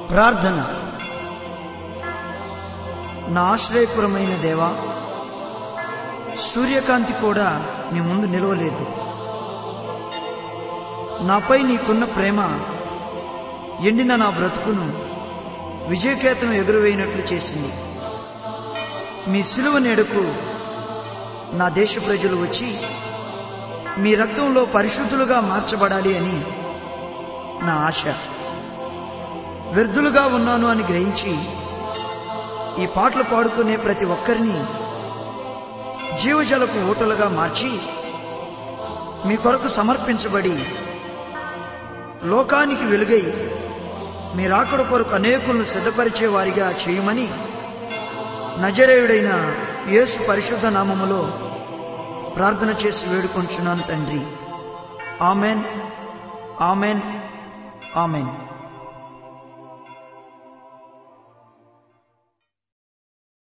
ప్రార్థన నా ఆశ్రయపురమైన దేవా సూర్యకాంతి కూడా నీ ముందు నిలవలేదు నాపై నీకున్న ప్రేమ ఎండిన నా బ్రతుకును విజయకేతం ఎగురవేయినట్లు చేసింది మీ సిలువ నేడుకు నా దేశ ప్రజలు వచ్చి మీ రక్తంలో పరిశుద్ధులుగా మార్చబడాలి అని నా ఆశ వ్యర్థులుగా ఉన్నాను అని గ్రహించి ఈ పాటలు పాడుకునే ప్రతి ఒక్కరిని జీవజలకు ఓటలుగా మార్చి మీ కొరకు సమర్పించబడి లోకానికి వెలుగై మీ రాకడ కొరకు అనేకులను సిద్ధపరిచే వారిగా చేయమని నజరేయుడైన యేసు పరిశుద్ధ నామములో ప్రార్థన చేసి వేడుకొంచున్నాను తండ్రి ఆమెన్ ఆమెన్ ఆమెన్